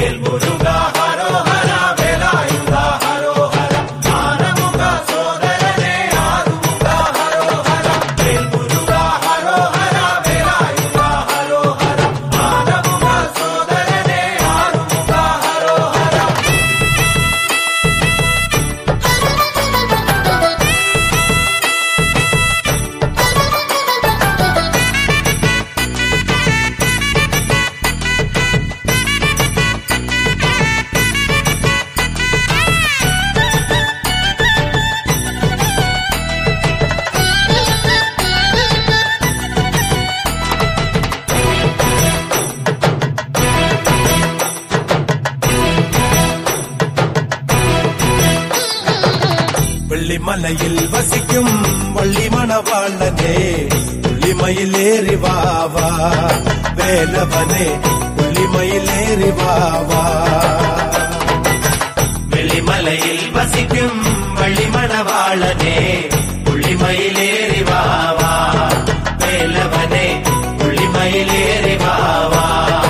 வேல் முருகா ஹரோஹரா வேலாயுதா ஹரோஹரா ஆனமுக சோதரனே ஆறுமுகா ஹரோஹரா வேல் முருகா ஹரோஹரா வேலாயுதா ஹரோஹரா ஆனமுக சோதரனே ஆறுமுகா ஹரோஹரா வெள்ளிமலையில் வசிக்கும் வள்ளி மணவாளனே புள்ளிமயில் ஏறி வாவா வேலவனே புள்ளிமயில் ஏறி வாவா வெளிமலையில் வசிக்கும் வள்ளிமணவாளனே புள்ளிமயிலேறி வாவா வேலவனே புள்ளிமயிலேறி வாவா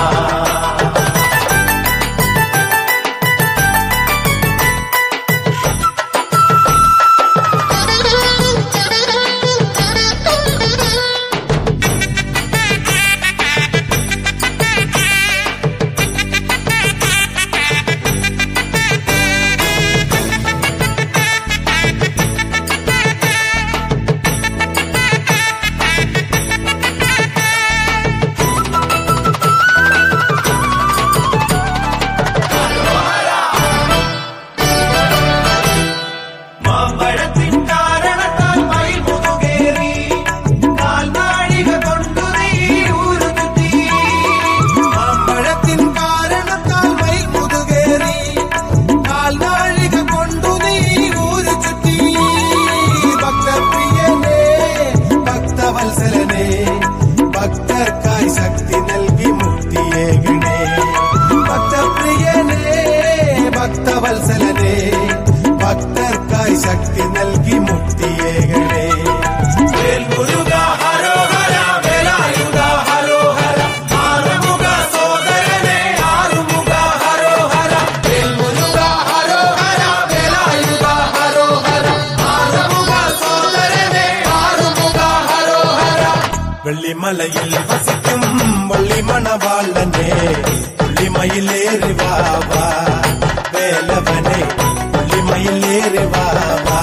மாம்பழத்தின் காரணத்தால் மயில் முதுகேறி கால் நாழிக கொண்டு நீ ஊரு சுற்றி மாம்பழத்தின் காரணத்தால் மயில் முதுகேறி கால் நாழிக கொண்டு நீ ஊரு சுற்றி பக்த பிரியனே பக்த வல்சலனே பக்தர்க்காய் சக்தி நல்கி முக்தியேகனே பக்த பிரியனே பக்த வல்சலனே பக்தர்க்காய் சக்தி நல்கி முக்தியேகனே வேல் முருகா ஹரோஹரா வேலாயுதா ஹரோஹரா ஆறுமுக சோதரனே ஆறுமுக ஹரோஹரா வேல் முருகா ஹரோஹரா வேலாயுதா ஹரோஹரா ஆறுமுக சோதரனே ஆறுமுக ஹரோஹரா வெள்ளிமலையில் வசிக்கும் வள்ளி மணவாளனே புள்ளிமயில் ஏறி வாவா வேலவனே புள்ளிமயில் ஏறி வாவா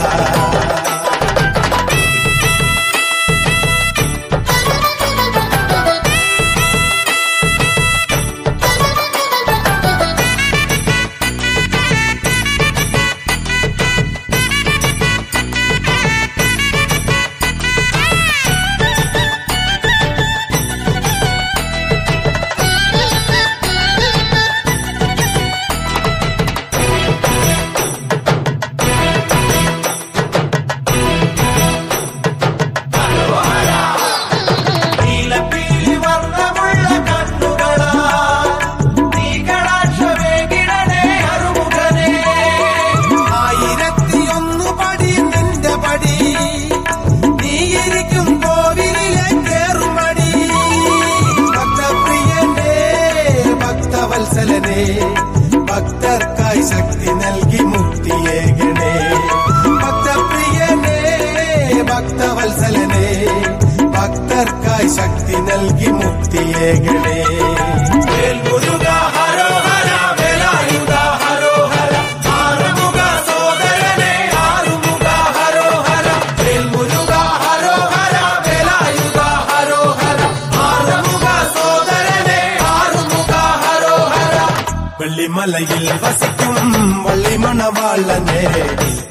നീലപ്പീലി വർണ്ണമുള്ള കണ്ണുകളാ നീ കടാക്ഷമേകിടണേ അറുമുഖനേ ആയിരത്തിയൊന്നു പടി നിന്റെ പടി നീയിരിക്കും കോവിലിലെ കേറുമടി ഭക്തപ്രിയനേ ഭക്തവത്സലനേ ഭക്തർക്കായി ശക്തി നൽകി മുക്തിയേകണേ ഭക്തപ്രിയനേ ഭക്തവത്സലനേ ഭക്തർക്കായി ശക്തി നൽകി മുക്തിയേകണേ വേൽ മുരുകാ ഹരോഹര വേലായുധാ ഹരോഹര ആറുമുഖ സോദരനേ ആറുമുഖ ഹരോഹര വേൽ മുരുകാ ഹരോഹര വേലായുധാ ഹരോഹര ആറുമുഖ സോദരനേ ആറുമുഖ ഹരോഹര வெள்ளிமலையில் வசிக்கும் வள்ளி மணவாளனே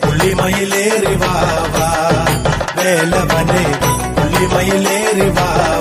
புள்ளிமயிலேறி வாவா வேலவனே புள்ளிமயிலேறி வாவா